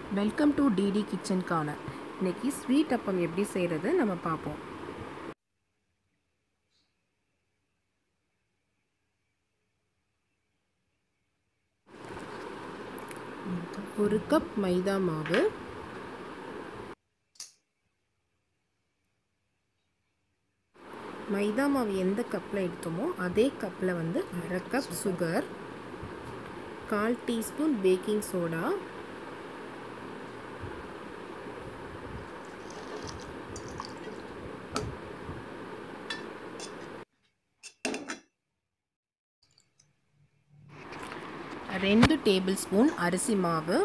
welcome to DD kitchen corner இன்னைக்கு sweet appam எப்படி செய்கிறது நம்ம பார்ப்போம் ஒரு கப் மைதா மாவு மைதா மாவு எந்த கப்பில் எடுத்தோமோ அதே கப்பில் வந்து அரை கப் சுகர் கால் டீஸ்பூன் பேக்கிங் சோடா ரெண்டு டேபிள் ஸ்பூன் அரிசி மாவு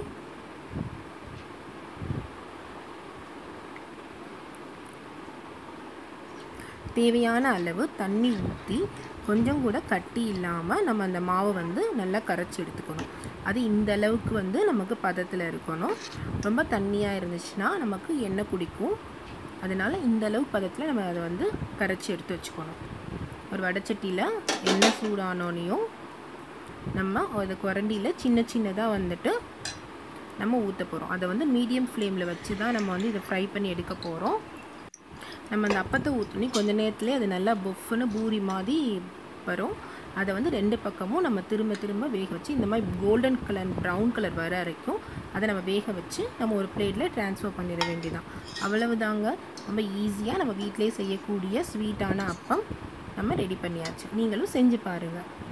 தேவையான அளவு தண்ணி ஊற்றி கொஞ்சம் கூட கட்டி இல்லாமல் நம்ம அந்த மாவை வந்து நல்லா கரைச்சி எடுத்துக்கணும் அது இந்த அளவுக்கு வந்து நமக்கு பதத்தில் இருக்கணும் ரொம்ப தண்ணியாக இருந்துச்சுன்னா நமக்கு எண்ணெய் குடிக்கும் அதனால் இந்த அளவு பதத்தில் நம்ம அதை வந்து கரைச்சி எடுத்து வச்சுக்கணும் ஒரு வடைச்சட்டியில் எண்ணெய் சூடானோனையும் நம்ம அது குரண்டியில் சின்ன சின்னதாக வந்துட்டு நம்ம ஊற்ற போகிறோம் அதை வந்து மீடியம் ஃப்ளேமில் வச்சு தான் நம்ம வந்து இதை ஃப்ரை பண்ணி எடுக்க போகிறோம் நம்ம அந்த அப்பத்தை ஊற்றுனி கொஞ்ச நேரத்துலேயே அது நல்லா பொஃப்னு பூரி மாதிரி வரும் அதை வந்து ரெண்டு பக்கமும் நம்ம திரும்ப திரும்ப வேக வச்சு இந்த மாதிரி கோல்டன் கலர் ப்ரௌன் கலர் வர வரைக்கும் அதை நம்ம வேக வச்சு நம்ம ஒரு பிளேட்டில் ட்ரான்ஸ்ஃபர் பண்ணிட வேண்டியதான் அவ்வளவுதாங்க நம்ம ஈஸியாக நம்ம வீட்டிலே செய்யக்கூடிய ஸ்வீட்டான அப்பம் நம்ம ரெடி பண்ணியாச்சு நீங்களும் செஞ்சு பாருங்கள்